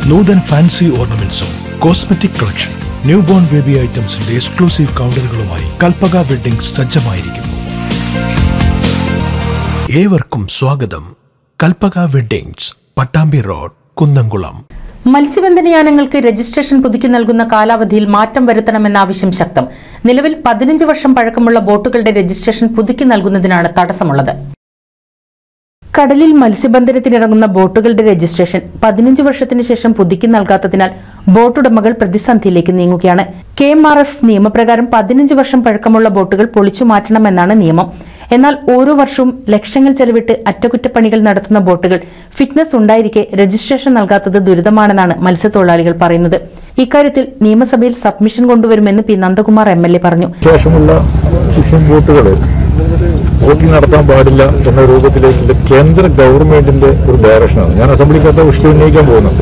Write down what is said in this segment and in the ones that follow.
നൂതൻ fancy ഓർണമെന്റ്സും cosmetic collection new born baby ഐറ്റംസിന്റെ exclusive കൗണ്ടറുകളുമായി കൽപ്പക വെഡിംഗ് സജ്ജമായിരിക്കുന്നു ഏവർക്കും സ്വാഗതം കൽപ്പക വെഡിങ്സ് പട്ടാമ്പി റോഡ് കുന്നംകുളം മത്സ്യബന്ധനയാനങ്ങൾക്ക് രജിസ്ട്രേഷൻ പുതുക്കി നൽകുന്ന കാലാവധിയിൽ മാറ്റം വരുത്തണമെന്ന ആവശ്യം ശക്തം നിലവിൽ പതിനഞ്ച് വർഷം പഴക്കമുള്ള ബോട്ടുകളുടെ രജിസ്ട്രേഷൻ പുതുക്കി നൽകുന്നതിനാണ് തടസ്സമുള്ളത് കടലിൽ മത്സ്യബന്ധനത്തിനിറങ്ങുന്ന ബോട്ടുകളുടെ രജിസ്ട്രേഷൻ പതിനഞ്ച് വർഷത്തിന് ശേഷം പുതുക്കി നൽകാത്തതിനാൽ ബോട്ടുടമകൾ പ്രതിസന്ധിയിലേക്ക് നീങ്ങുകയാണ് കെ എം ആർ എഫ് നിയമപ്രകാരം പതിനഞ്ച് വർഷം പഴക്കമുള്ള ബോട്ടുകൾ പൊളിച്ചു മാറ്റണമെന്നാണ് നിയമം എന്നാൽ ഓരോ വർഷവും ലക്ഷങ്ങൾ ചെലവിട്ട് അറ്റകുറ്റപ്പണികൾ നടത്തുന്ന ബോട്ടുകൾ ഫിറ്റ്നസ് ഉണ്ടായിരിക്കെ രജിസ്ട്രേഷൻ നൽകാത്തത് ദുരിതമാണെന്നാണ് മത്സ്യത്തൊഴിലാളികൾ പറയുന്നത് ഇക്കാര്യത്തിൽ നിയമസഭയിൽ സബ്മിഷൻ കൊണ്ടുവരുമെന്ന് P Nandakumar M L A പറഞ്ഞു ശേഷമുള്ള ഫിഷിംഗ് ബോട്ടുകൾ ബോട്ടിംഗ് നടത്താൻ പാടില്ല എന്ന രൂപത്തിലേക്ക് ഇത് കേന്ദ്ര ഗവൺമെന്റിന്റെ ഒരു ഡയറക്ഷനാണ് ഞാൻ അസംബ്ലിക്കകത്ത് വിഷയം ഉന്നയിക്കാൻ പോകുന്നുണ്ട്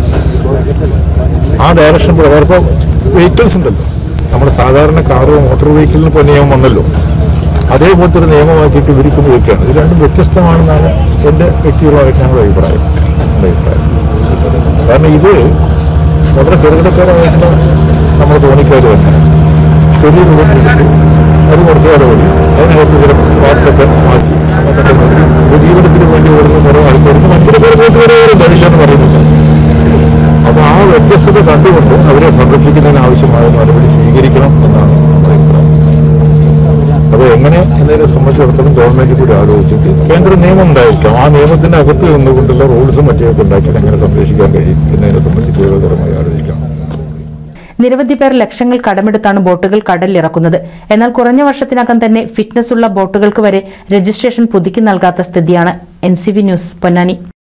ആ ഡയറക്ഷൻ പ്രകാരം ഇപ്പോൾ വെഹിക്കിൾസ് ഉണ്ടല്ലോ നമ്മുടെ സാധാരണ കാറോ മോട്ടോർ വെഹിക്കിളിന് ഇപ്പോൾ നിയമം വന്നല്ലോ അതേപോലത്തെ ഒരു നിയമമാക്കിയിട്ട് ഇവർക്ക് ഉപയോഗിക്കുകയാണ് ഇത് രണ്ടും വ്യത്യസ്തമാണെന്നാണ് എൻ്റെ വ്യക്തിപരമായിട്ട് ഞങ്ങളുടെ അഭിപ്രായം എൻ്റെ അഭിപ്രായം കാരണം ഇത് വളരെ ചെറുകിടക്കാരായിട്ടുള്ള നമ്മുടെ തോണിക്കാർ തന്നെ ചെറിയ രൂപത്തിലെടുത്തു അത് കുറച്ച് കാലം ഓടി അതിനകത്ത് ചില പാർട്സൊക്കെ മാറ്റി അതൊക്കെ നോക്കി ഉപജീവനത്തിന് വേണ്ടി ഓടുന്ന കുറേ ആൾക്കാർക്ക് മറ്റൊരു പേര് പോയിട്ട് വരെ കഴിയില്ലെന്ന് പറയുന്നില്ല അപ്പോൾ ആ വ്യത്യസ്തത കണ്ടുകൊണ്ട് അവരെ സംരക്ഷിക്കുന്നതിന് ആവശ്യമായ നടപടി സ്വീകരിക്കണം എന്നാണ് നമ്മുടെ അഭിപ്രായം അത് എങ്ങനെ എന്നതിനെ സംബന്ധിച്ചിടത്തോളം ഗവൺമെന്റ് കൂടി ആലോചിച്ചിട്ട് കേന്ദ്ര നിയമം ഉണ്ടായിരിക്കാം ആ നിയമത്തിന്റെ അകത്ത് നിന്നുകൊണ്ടുള്ള റൂൾസും മറ്റൊക്കെ ഉണ്ടാക്കിയിട്ട് എങ്ങനെ സംരക്ഷിക്കാൻ കഴിയും എന്നതിനെ സംബന്ധിച്ച് ഗൗരവകരമായി ആലോചിക്കണം നിരവധി പേർ ലക്ഷങ്ങൾ കടമെടുത്താണ് ബോട്ടുകൾ കടലിലിറക്കുന്നത് എന്നാൽ കുറഞ്ഞ വർഷത്തിനകം തന്നെ ഫിറ്റ്നസ് ഉള്ള ബോട്ടുകൾക്ക് വരെ രജിസ്ട്രേഷൻ പുതുക്കി നൽകാത്ത സ്ഥിതിയാണ് എൻ ന്യൂസ് പൊന്നാനി